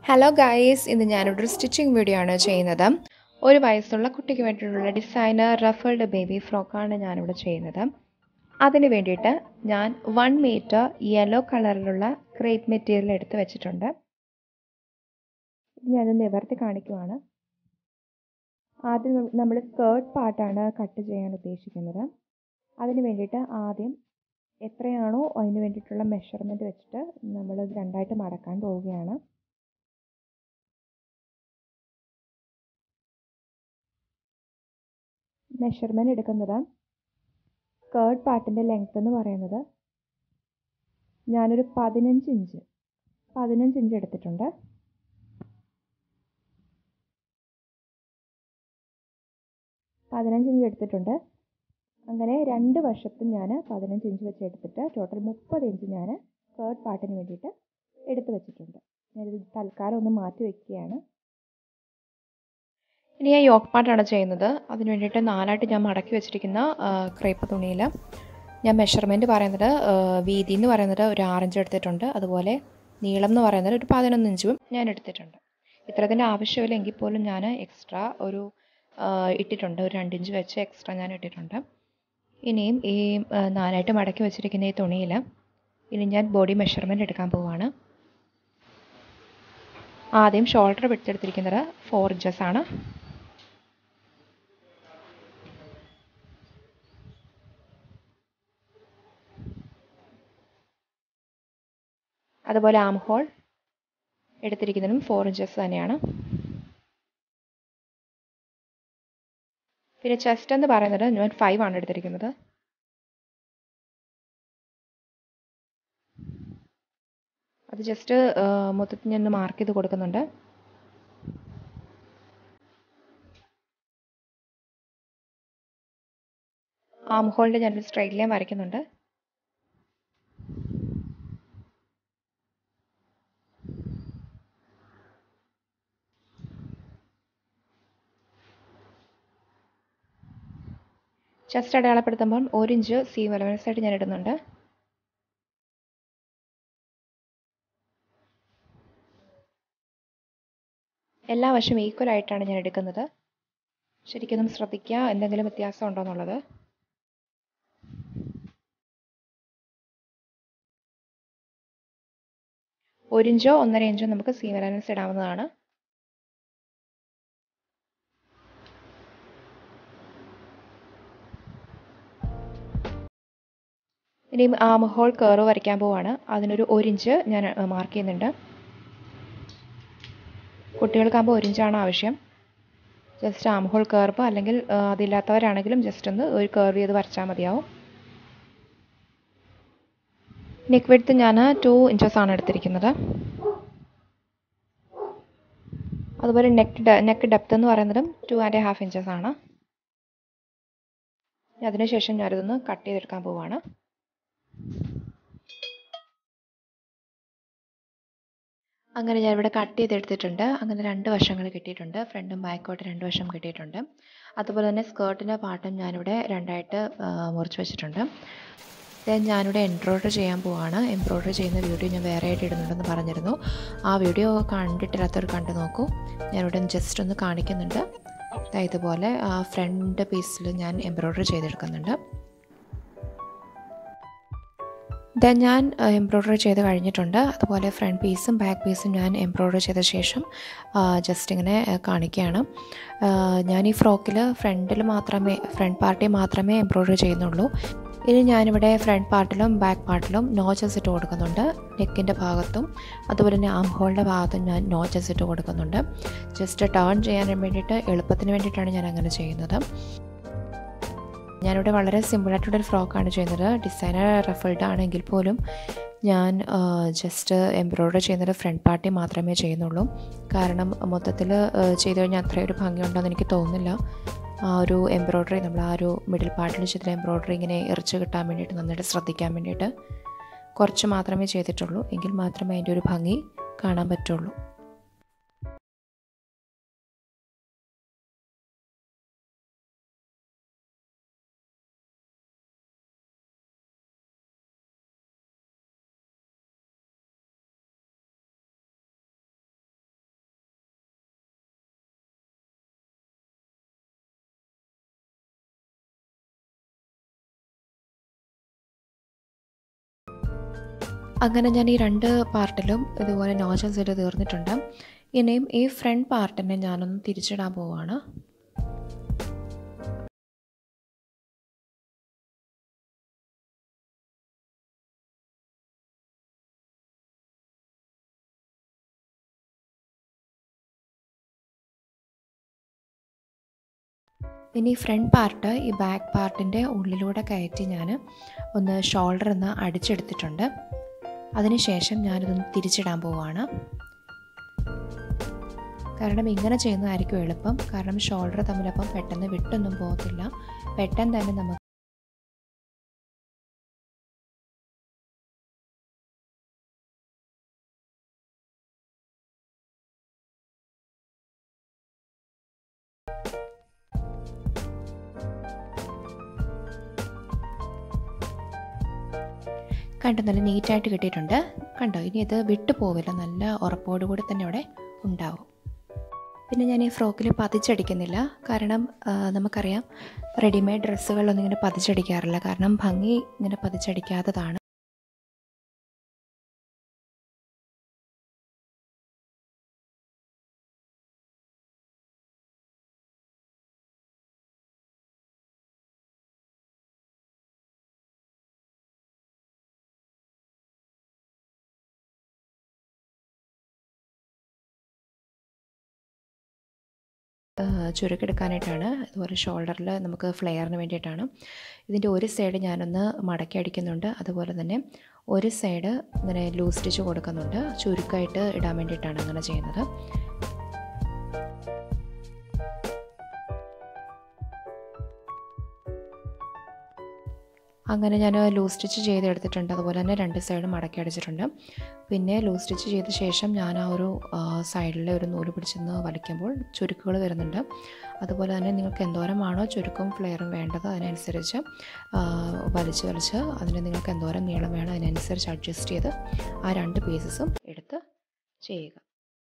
hello guys ഇന്ന് ഞാനിവിടെ ഒരു സ്റ്റിച്ചിങ് വീഡിയോ ആണ് ചെയ്യുന്നത് ഒരു വയസ്സുള്ള കുട്ടിക്ക് വേണ്ടിയിട്ടുള്ള ഡിസൈനർ റഫിൾഡ് ബേബി ഫ്രോക്കാണ് ഞാനിവിടെ ചെയ്യുന്നത് അതിന് വേണ്ടിയിട്ട് ഞാൻ വൺ മീറ്റർ യെല്ലോ കളറിലുള്ള ക്രേപ്പ് മെറ്റീരിയൽ എടുത്ത് വെച്ചിട്ടുണ്ട് ഞാൻ നിവർത്തി കാണിക്കുവാണ് ആദ്യം നമ്മൾ സ്കേർട്ട് പാർട്ടാണ് കട്ട് ചെയ്യാൻ ഉദ്ദേശിക്കുന്നത് അതിന് വേണ്ടിയിട്ട് ആദ്യം എത്രയാണോ അതിന് വേണ്ടിയിട്ടുള്ള മെഷർമെൻറ്റ് വെച്ചിട്ട് നമ്മൾ രണ്ടായിട്ട് മടക്കാൻ പോവുകയാണ് മെഷർമെൻറ്റ് എടുക്കുന്നത് സ്കേർട്ട് പാർട്ടിൻ്റെ ലെങ്ത് എന്ന് പറയുന്നത് ഞാനൊരു പതിനഞ്ച് ഇഞ്ച് പതിനഞ്ച് ഇഞ്ച് എടുത്തിട്ടുണ്ട് പതിനഞ്ച് ഇഞ്ച് എടുത്തിട്ടുണ്ട് അങ്ങനെ രണ്ട് വശത്തും ഞാൻ പതിനഞ്ച് ഇഞ്ച് വെച്ച് എടുത്തിട്ട് ടോട്ടൽ മുപ്പത് ഇഞ്ച് ഞാൻ സ്കേർട്ട് പാർട്ടിന് വേണ്ടിയിട്ട് എടുത്ത് വെച്ചിട്ടുണ്ട് ഞാനിത് തൽക്കാലം ഒന്ന് മാറ്റി വയ്ക്കുകയാണ് ഇനി ഞാൻ യോക്ക് പാർട്ടാണ് ചെയ്യുന്നത് അതിന് വേണ്ടിയിട്ട് നാലായിട്ട് ഞാൻ മടക്കി വെച്ചിരിക്കുന്ന ക്രേപ്പ് തുണിയിൽ ഞാൻ മെഷർമെൻറ്റ് പറയുന്നത് വീതി എന്ന് പറയുന്നത് ഒരു ആറിഞ്ച് എടുത്തിട്ടുണ്ട് അതുപോലെ നീളം എന്ന് പറയുന്നത് ഒരു പതിനൊന്ന് ഇഞ്ചും ഞാൻ എടുത്തിട്ടുണ്ട് ഇത്രത്തിൻ്റെ ആവശ്യമില്ല എങ്കിൽ പോലും ഞാൻ എക്സ്ട്രാ ഒരു ഇട്ടിട്ടുണ്ട് ഒരു രണ്ടിഞ്ച് വെച്ച് എക്സ്ട്രാ ഞാൻ ഇട്ടിട്ടുണ്ട് ഇനിയും ഈ നാലായിട്ട് മടക്കി വെച്ചിരിക്കുന്ന ഈ തുണിയിൽ ഇനി ഞാൻ ബോഡി മെഷർമെൻറ്റ് എടുക്കാൻ പോവുകയാണ് ആദ്യം ഷോൾഡർ വിട്ടെടുത്തിരിക്കുന്നത് ഫോർ ഇഞ്ചസ് ആണ് അതുപോലെ ആം ഹോൾ എടുത്തിരിക്കുന്നതും ഫോർ ഇഞ്ചസ് തന്നെയാണ് പിന്നെ ചെസ്റ്റ് എന്ന് പറയുന്നത് ഞാൻ ഫൈവ് ആണ് എടുത്തിരിക്കുന്നത് അത് ജസ്റ്റ് മൊത്തത്തിൽ ഞാൻ മാർക്ക് ചെയ്ത് കൊടുക്കുന്നുണ്ട് ആം ഹോളിൻ്റെ ഞാനൊരു സ്ട്രൈറ്റ് ലൈൻ വരയ്ക്കുന്നുണ്ട് ചെസ്റ്റ് അടയാളപ്പെടുത്തുമ്പം ഒരു ഇഞ്ച് സീം അലവൻസ് ആയിട്ട് ഞാൻ ഇടുന്നുണ്ട് എല്ലാ വശവും ഈക്വൽ ആയിട്ടാണ് ഞാൻ എടുക്കുന്നത് ശരിക്കും ശ്രദ്ധിക്കുക എന്തെങ്കിലും വ്യത്യാസം ഉണ്ടോ എന്നുള്ളത് ഒരു ഇഞ്ചോ ഒന്നര ഇഞ്ചോ നമുക്ക് സീം അലവൻസ് ഇടാവുന്നതാണ് ഇനി ആം ഹോൾ കർവ് വരയ്ക്കാൻ പോവാണ് അതിനൊരു ഒരു ഇഞ്ച് ഞാൻ മാർക്ക് ചെയ്യുന്നുണ്ട് കുട്ടികൾക്കാകുമ്പോൾ ഒരു ഇഞ്ചാണ് ആവശ്യം ജസ്റ്റ് ആം ഹോൾ കർവ് അല്ലെങ്കിൽ അതില്ലാത്തവരാണെങ്കിലും ജസ്റ്റ് ഒന്ന് ഒരു കർവ് ചെയ്ത് വരച്ചാൽ മതിയാവും നെക്ക് വെടുത്ത് ഞാൻ ടു ഇഞ്ചസ് ആണ് എടുത്തിരിക്കുന്നത് അതുപോലെ നെക്ക് നെക്ക് ഡെപ്ത് എന്ന് പറയുന്നതും ടു ആൻഡ് ഹാഫ് ഇഞ്ചസ് ആണ് അതിനുശേഷം ഞാനിതൊന്ന് കട്ട് ചെയ്തെടുക്കാൻ പോവാണ് അങ്ങനെ ഞാൻ ഇവിടെ കട്ട് ചെയ്തെടുത്തിട്ടുണ്ട് അങ്ങനെ രണ്ട് വശങ്ങൾ കിട്ടിയിട്ടുണ്ട് ഫ്രണ്ടും ബാക്കോട്ട് രണ്ട് വശം കിട്ടിയിട്ടുണ്ട് അതുപോലെ തന്നെ സ്കേർട്ടിൻ്റെ പാട്ടും ഞാനിവിടെ രണ്ടായിട്ട് മുറിച്ച് വെച്ചിട്ടുണ്ട് ദെൻ ഞാനിവിടെ എംബ്രോയ്ഡറി ചെയ്യാൻ പോവാണ് എംബ്രോയ്ഡറി ചെയ്യുന്ന വീഡിയോ ഞാൻ വേറെ ആയിട്ട് ഇടുന്നുണ്ടെന്ന് പറഞ്ഞിരുന്നു ആ വീഡിയോ കണ്ടിട്ടില്ലാത്തവർ കണ്ടു നോക്കൂ ഞാനിവിടെ ജസ്റ്റ് ഒന്ന് കാണിക്കുന്നുണ്ട് ഇതുപോലെ ആ ഫ്രണ്ട് പീസിൽ ഞാൻ എംബ്രോയ്ഡറി ചെയ്തെടുക്കുന്നുണ്ട് ദെൻ ഞാൻ എംബ്രോയ്ഡറി ചെയ്ത് കഴിഞ്ഞിട്ടുണ്ട് അതുപോലെ ഫ്രണ്ട് പീസും ബാക്ക് പീസും ഞാൻ എംബ്രോയ്ഡറി ചെയ്ത ശേഷം ജസ്റ്റ് ഇങ്ങനെ കാണിക്കുകയാണ് ഞാൻ ഈ ഫ്രോക്കിൽ ഫ്രണ്ടിൽ മാത്രമേ ഫ്രണ്ട് പാർട്ടി മാത്രമേ എംബ്രോയ്ഡറി ചെയ്യുന്നുള്ളൂ ഇനി ഞാനിവിടെ ഫ്രണ്ട് പാർട്ടിലും ബാക്ക് പാർട്ടിലും നോച്ചസ് ഇട്ട് കൊടുക്കുന്നുണ്ട് നെക്കിൻ്റെ ഭാഗത്തും അതുപോലെ തന്നെ ആം ഹോളിൻ്റെ ഭാഗത്തും ഞാൻ നോച്ചസ് ഇട്ട് കൊടുക്കുന്നുണ്ട് ജസ്റ്റ് ടേൺ ചെയ്യാൻ വേണ്ടിയിട്ട് എളുപ്പത്തിന് വേണ്ടിയിട്ടാണ് ഞാൻ അങ്ങനെ ചെയ്യുന്നത് ഞാനിവിടെ വളരെ സിമ്പിളായിട്ടുള്ളൊരു ഫ്രോക്കാണ് ചെയ്യുന്നത് ഡിസൈനർ റഫിൾഡ് ആണെങ്കിൽ പോലും ഞാൻ ജസ്റ്റ് എംബ്രോയ്ഡറി ചെയ്യുന്നത് ഫ്രണ്ട് പാർട്ടി മാത്രമേ ചെയ്യുന്നുള്ളൂ കാരണം മൊത്തത്തിൽ ചെയ്ത് കഴിഞ്ഞാൽ അത്രയും ഒരു ഭംഗിയുണ്ടെന്ന് എനിക്ക് തോന്നുന്നില്ല ആ ഒരു എംബ്രോയ്ഡറി നമ്മൾ ആ ഒരു മിഡിൽ പാർട്ടിൽ ചെയ്ത എംബ്രോയ്ഡറി ഇങ്ങനെ എറിച്ച് കിട്ടാൻ വേണ്ടിയിട്ട് നന്നായിട്ട് ശ്രദ്ധിക്കാൻ വേണ്ടിയിട്ട് കുറച്ച് മാത്രമേ ചെയ്തിട്ടുള്ളൂ എങ്കിൽ മാത്രമേ അതിൻ്റെ ഒരു ഭംഗി കാണാൻ പറ്റുള്ളൂ അങ്ങനെ ഞാൻ ഈ രണ്ട് പാർട്ടിലും ഇതുപോലെ നോച്ചൽസ് ഇട്ട് തീർന്നിട്ടുണ്ട് ഇനിയും ഈ ഫ്രണ്ട് പാർട്ടിനെ ഞാനൊന്ന് തിരിച്ചിടാൻ പോവുകയാണ് ഇനി ഫ്രണ്ട് പാർട്ട് ഈ ബാക്ക് പാർട്ടിൻ്റെ ഉള്ളിലൂടെ കയറ്റി ഞാൻ ഒന്ന് ഷോൾഡർ ഒന്ന് അടിച്ചെടുത്തിട്ടുണ്ട് അതിനുശേഷം ഞാനിതൊന്ന് തിരിച്ചിടാൻ പോവുകയാണ് കാരണം ഇങ്ങനെ ചെയ്യുന്നതായിരിക്കും എളുപ്പം കാരണം ഷോൾഡർ തമ്മിലപ്പം പെട്ടെന്ന് വിട്ടൊന്നും പോകത്തില്ല പെട്ടെന്ന് തന്നെ നമുക്ക് കണ്ടോ നല്ല നീറ്റായിട്ട് കിട്ടിയിട്ടുണ്ട് കണ്ടോ ഇനി ഇത് വിട്ടു പോവില്ല നല്ല ഉറപ്പോടുകൂടി തന്നെ അവിടെ ഉണ്ടാവും പിന്നെ ഞാൻ ഈ ഫ്രോക്കിൽ പതിച്ചടിക്കുന്നില്ല കാരണം ആ, നമുക്കറിയാം റെഡിമെയ്ഡ് ഡ്രസ്സുകളിലൊന്നും ഇങ്ങനെ പതിച്ചടിക്കാറില്ല കാരണം ഭംഗി ഇങ്ങനെ പതിച്ചടിക്കാത്തതാണ് ചുരുക്കെടുക്കാനായിട്ടാണ് അതുപോലെ ഷോൾഡറിൽ നമുക്ക് ഫ്ലെയറിന് വേണ്ടിയിട്ടാണ് ഇതിൻ്റെ ഒരു സൈഡ് ഞാനൊന്ന് മടക്കി അടിക്കുന്നുണ്ട് അതുപോലെ തന്നെ ഒരു സൈഡ് ഇങ്ങനെ ലൂസ് സ്റ്റിച്ച് കൊടുക്കുന്നുണ്ട് ചുരുക്കമായിട്ട് ഇടാൻ വേണ്ടിയിട്ടാണ് അങ്ങനെ ചെയ്യുന്നത് അങ്ങനെ ഞാൻ ലൂസ് സ്റ്റിച്ച് ചെയ്തെടുത്തിട്ടുണ്ട് അതുപോലെ തന്നെ രണ്ട് സൈഡ് മടക്കി അടിച്ചിട്ടുണ്ട് പിന്നെ ലൂസ് സ്റ്റിച്ച് ചെയ്ത ശേഷം ഞാൻ ആ ഒരു സൈഡിലെ ഒരു നൂല് പിടിച്ചെന്ന് വലിക്കുമ്പോൾ ചുരുക്കുകൾ വരുന്നുണ്ട് അതുപോലെ തന്നെ നിങ്ങൾക്ക് എന്തോരമാണോ ചുരുക്കും ഫ്ലെയറും വേണ്ടത് അതിനനുസരിച്ച് ആ, വലിച്ച് വലിച്ച് അതിന് നിങ്ങൾക്ക് എന്തോരം നീളം വേണം അതിനനുസരിച്ച് അഡ്ജസ്റ്റ് ചെയ്ത് ആ രണ്ട് പീസസും എടുത്ത് ചെയ്യുക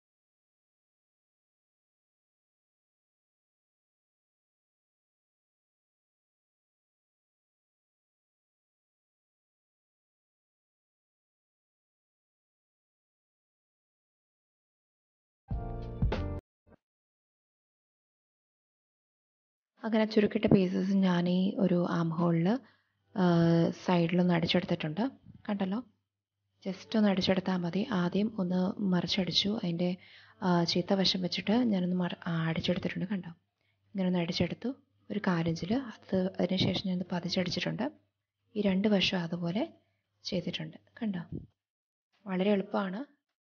അങ്ങനെ ചുരുക്കിട്ട പീസസ് ഞാൻ ഈ ഒരു ആം ഹോളിൽ സൈഡിലൊന്ന് അടിച്ചെടുത്തിട്ടുണ്ട് കണ്ടല്ലോ ജസ്റ്റ് ഒന്ന് അടിച്ചെടുത്താൽ മതി ആദ്യം ഒന്ന് മറിച്ചടിച്ചു അതിൻ്റെ ആ, ചീത്ത വശം വെച്ചിട്ട് ഞാനൊന്ന് മറ ആ, അടിച്ചെടുത്തിട്ടുണ്ട് കണ്ടോ ഇങ്ങനെ ഒന്ന് അടിച്ചെടുത്തു ഒരു കാലിഞ്ചിൽ അത് അതിന് ശേഷം ഞാനൊന്ന് പതിച്ചടിച്ചിട്ടുണ്ട് ഈ രണ്ട് വശം അതുപോലെ ചെയ്തിട്ടുണ്ട് കണ്ടോ വളരെ എളുപ്പമാണ്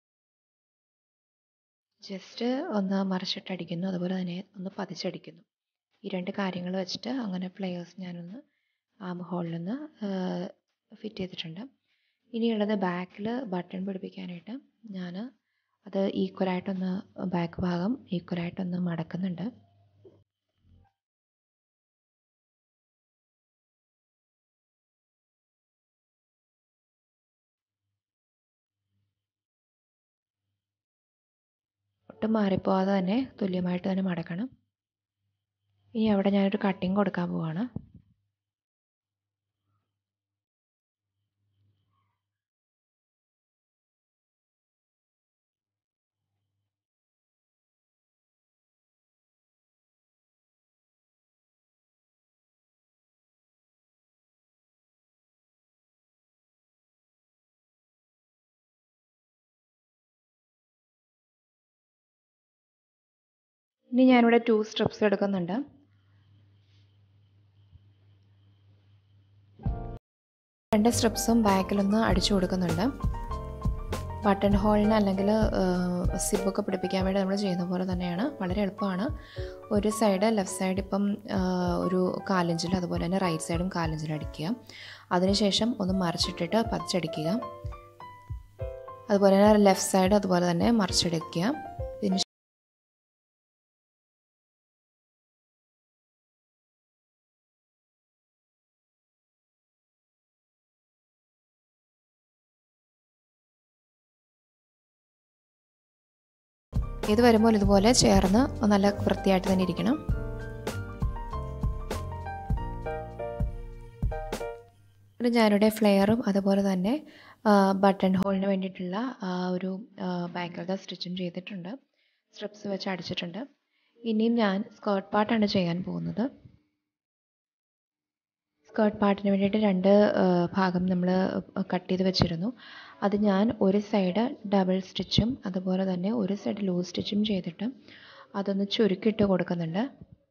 ജസ്റ്റ് ഒന്ന് മറിച്ചിട്ട് അടിക്കുന്നു അതുപോലെ തന്നെ ഒന്ന് പതിച്ചടിക്കുന്നു ഈ രണ്ട് കാര്യങ്ങൾ വെച്ചിട്ട് അങ്ങനെ പ്ലെയേഴ്സ് ഞാനൊന്ന് ആം ഹോളിൽ നിന്ന് ഫിറ്റ് ചെയ്തിട്ടുണ്ട് ഇനിയുള്ളത് ബാക്കിൽ ബട്ടൺ പിടിപ്പിക്കാനായിട്ട് ഞാൻ അത് ഈക്വലായിട്ടൊന്ന് ബാക്ക് ഭാഗം ഈക്വലായിട്ടൊന്ന് മടക്കുന്നുണ്ട് ഒട്ടും മാറിപ്പോവാതെ തന്നെ തുല്യമായിട്ട് തന്നെ മടക്കണം ഇനി അവിടെ ഞാനൊരു കട്ടിങ് കൊടുക്കാൻ പോവാണ് ഇനി ഞാനിവിടെ ടു സ്ട്രിപ്സ് എടുക്കുന്നുണ്ട് രണ്ട് സ്ട്രിപ്സും ബാക്കിലൊന്ന് അടിച്ചു കൊടുക്കുന്നുണ്ട് ബട്ടൺ ഹോളിന് അല്ലെങ്കിൽ സിബൊക്കെ പിടിപ്പിക്കാൻ വേണ്ടി നമ്മൾ ചെയ്യുന്ന പോലെ തന്നെയാണ് വളരെ എളുപ്പമാണ് ഒരു സൈഡ് ലെഫ്റ്റ് സൈഡ് ഇപ്പം ആ, ഒരു കാലിഞ്ചിൽ അതുപോലെ തന്നെ റൈറ്റ് സൈഡും കാലിഞ്ചിൽ അടിക്കുക അതിനുശേഷം ഒന്ന് മറിച്ചിട്ടിട്ട് പതിച്ചടിക്കുക അതുപോലെ തന്നെ ലെഫ്റ്റ് സൈഡ് അതുപോലെ തന്നെ മറിച്ചെടുക്കുക ഇതിന് ഇത് വരുമ്പോൾ ഇതുപോലെ ചേർന്ന് നല്ല വൃത്തിയായിട്ട് തന്നെ ഇരിക്കണം പിന്നെ ഞാനിവിടെ ഫ്ലെയറും അതുപോലെ തന്നെ ബട്ടൺ ഹോളിന് വേണ്ടിയിട്ടുള്ള ആ ഒരു ബാക്കിലത്തെ സ്റ്റിച്ചും ചെയ്തിട്ടുണ്ട് സ്ട്രിപ്സ് വെച്ച് അടിച്ചിട്ടുണ്ട് ഇനിയും ഞാൻ സ്കേർട്ട് പാർട്ടാണ് ചെയ്യാൻ പോകുന്നത് സ്കേർട്ട് പാർട്ടിന് വേണ്ടിയിട്ട് രണ്ട് ഭാഗം നമ്മൾ കട്ട് ചെയ്ത് വെച്ചിരുന്നു അത് ഞാൻ ഒരു സൈഡ് ഡബിൾ സ്റ്റിച്ചും അതുപോലെ തന്നെ ഒരു സൈഡ് ലൂസ് സ്റ്റിച്ചും ചെയ്തിട്ട് അതൊന്ന് ചുരുക്കിയിട്ട് കൊടുക്കുന്നുണ്ട്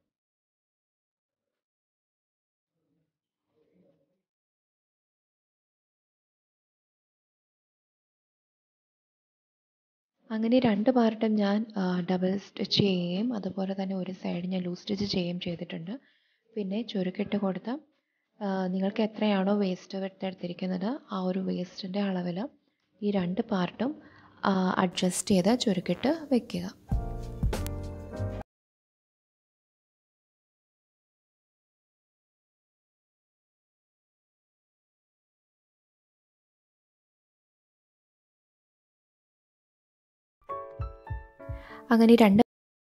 അങ്ങനെ രണ്ട് പാർട്ടും ഞാൻ ഡബിൾ സ്റ്റിച്ച് ചെയ്യുകയും അതുപോലെ തന്നെ ഒരു സൈഡ് ഞാൻ ലൂസ് സ്റ്റിച്ച് ചെയ്യുകയും ചെയ്തിട്ടുണ്ട് പിന്നെ ചുരുക്കിട്ട് കൊടുത്ത നിങ്ങൾക്ക് എത്രയാണോ വേസ്റ്റ് എടുത്തിരിക്കുന്നത് ആ ഒരു വേസ്റ്റിൻ്റെ അളവിൽ ഈ രണ്ട് പാർട്ടും അഡ്ജസ്റ്റ് ചെയ്ത് ചുരുക്കിട്ട് വെക്കുക അങ്ങനെ രണ്ട്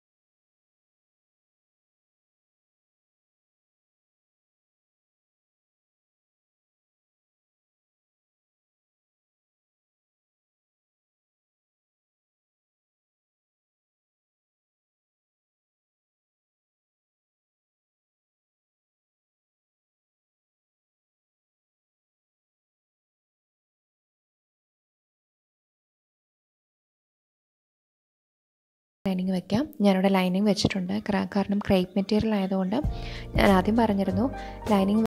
ലൈനിങ് വെക്കാം ഞാനിവിടെ ലൈനിങ് വെച്ചിട്ടുണ്ട് കാരണം ക്രേപ്പ് മെറ്റീരിയൽ ആയതുകൊണ്ട് ഞാൻ ആദ്യം പറഞ്ഞിരുന്നു ലൈനിങ്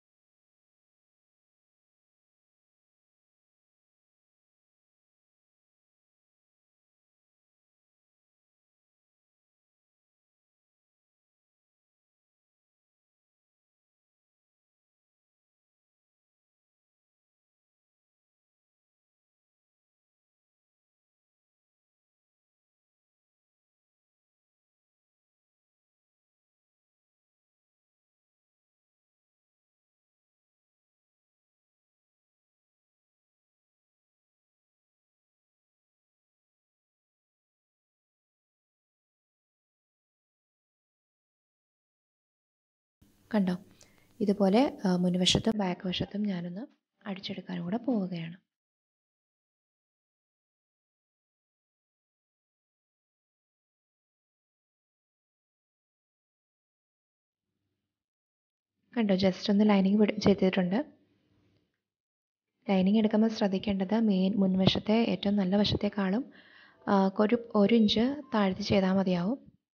കണ്ടോ ഇതുപോലെ മുൻവശത്തും ബാക്ക് വശത്തും ഞാനൊന്ന് അടിച്ചെടുക്കാനും കൂടെ പോവുകയാണ് കണ്ടോ ജസ്റ്റ് ഒന്ന് ലൈനിങ് ചെയ്തിട്ടുണ്ട് ലൈനിങ് എടുക്കുമ്പോൾ ശ്രദ്ധിക്കേണ്ടത് മെയിൻ മുൻവശത്തെ ഏറ്റവും നല്ല വശത്തേക്കാളും ഒരു ഒരു ഇഞ്ച് താഴ്ത്തി ചെയ്താൽ മതിയാവും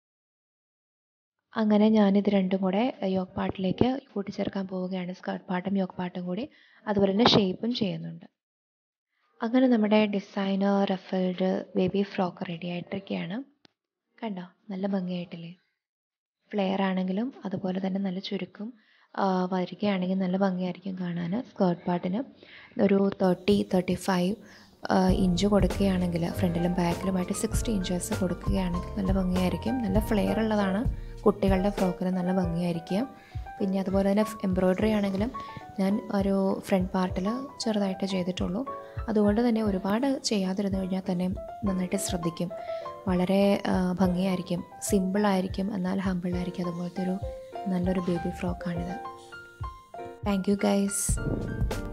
അങ്ങനെ ഞാനിത് രണ്ടും കൂടെ യോഗ് പാട്ടിലേക്ക് കൂട്ടിച്ചേർക്കാൻ പോവുകയാണ് സ്കേർട്ട് പാട്ടും യോഗ് പാട്ടും കൂടി അതുപോലെ തന്നെ ഷേപ്പും ചെയ്യുന്നുണ്ട് അങ്ങനെ നമ്മുടെ designer ruffled baby frock ready ആയിട്ടിരിക്കുകയാണ് കണ്ടോ നല്ല ഭംഗിയായിട്ടില്ലേ ഫ്ലെയർ ആണെങ്കിലും അതുപോലെ തന്നെ നല്ല ചുരുക്കും വരികയാണെങ്കിൽ നല്ല ഭംഗിയായിരിക്കും കാണാൻ സ്കേർട്ട് പാട്ടിന് ഒരു തേർട്ടി തേർട്ടി ഫൈവ് ഇഞ്ച് കൊടുക്കുകയാണെങ്കിൽ ഫ്രണ്ടിലും ബാക്കിലുമായിട്ട് സിക്സ്റ്റി ഇഞ്ചസ് കൊടുക്കുകയാണെങ്കിൽ നല്ല ഭംഗിയായിരിക്കും നല്ല ഫ്ലെയർ ഉള്ളതാണ് കുട്ടികളുടെ ഫ്രോക്കിന് നല്ല ഭംഗിയായിരിക്കും പിന്നെ അതുപോലെ തന്നെ എംബ്രോയ്ഡറി ആണെങ്കിലും ഞാൻ ഒരു ഫ്രണ്ട് പാർട്ടിൽ ചെറുതായിട്ട് ചെയ്തിട്ടുള്ളൂ അതുകൊണ്ട് തന്നെ ഒരുപാട് ചെയ്യാതിരുന്നു കഴിഞ്ഞാൽ തന്നെ നന്നായിട്ട് ശ്രദ്ധിക്കും വളരെ ഭംഗിയായിരിക്കും സിമ്പിളായിരിക്കും എന്നാൽ ഹമ്പിളായിരിക്കും അതുപോലത്തെ ഒരു നല്ലൊരു ബേബി ഫ്രോക്കാണിത് താങ്ക് യു ഗൈസ്